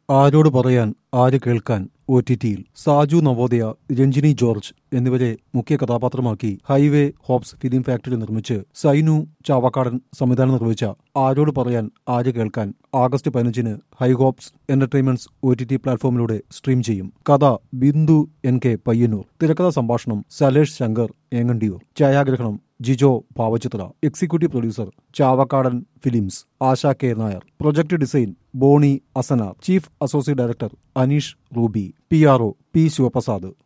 ആരോട് പറയാൻ ആര് കേൾക്കാൻ ഒ ടി ടിയിൽ സാജു നവോദയ രഞ്ജിനി ജോർജ് എന്നിവരെ മുഖ്യ കഥാപാത്രമാക്കി ഹൈവേ ഹോപ്സ് ഫിലിം ഫാക്ടറി നിർമ്മിച്ച് സൈനു ചാവക്കാടൻ സംവിധാനം നിർവഹിച്ച ആരോട് പറയാൻ ആര് കേൾക്കാൻ ആഗസ്റ്റ് പതിനഞ്ചിന് high hopes entertainments O T T പ്ലാറ്റ്ഫോമിലൂടെ സ്ട്രീം ചെയ്യും കഥ ബിന്ദു എൻ കെ പയ്യന്നൂർ തിരക്കഥാ സംഭാഷണം സലേഷ് ശങ്കർ ഏങ്ങണ്ടിയൂർ ഛായാഗ്രഹണം Jijo Bhavachithra executive producer Chavakkadan films Asha K Nair project design Boney Asanar chief associate director Aneesh Ruby P R O P Sivaprasad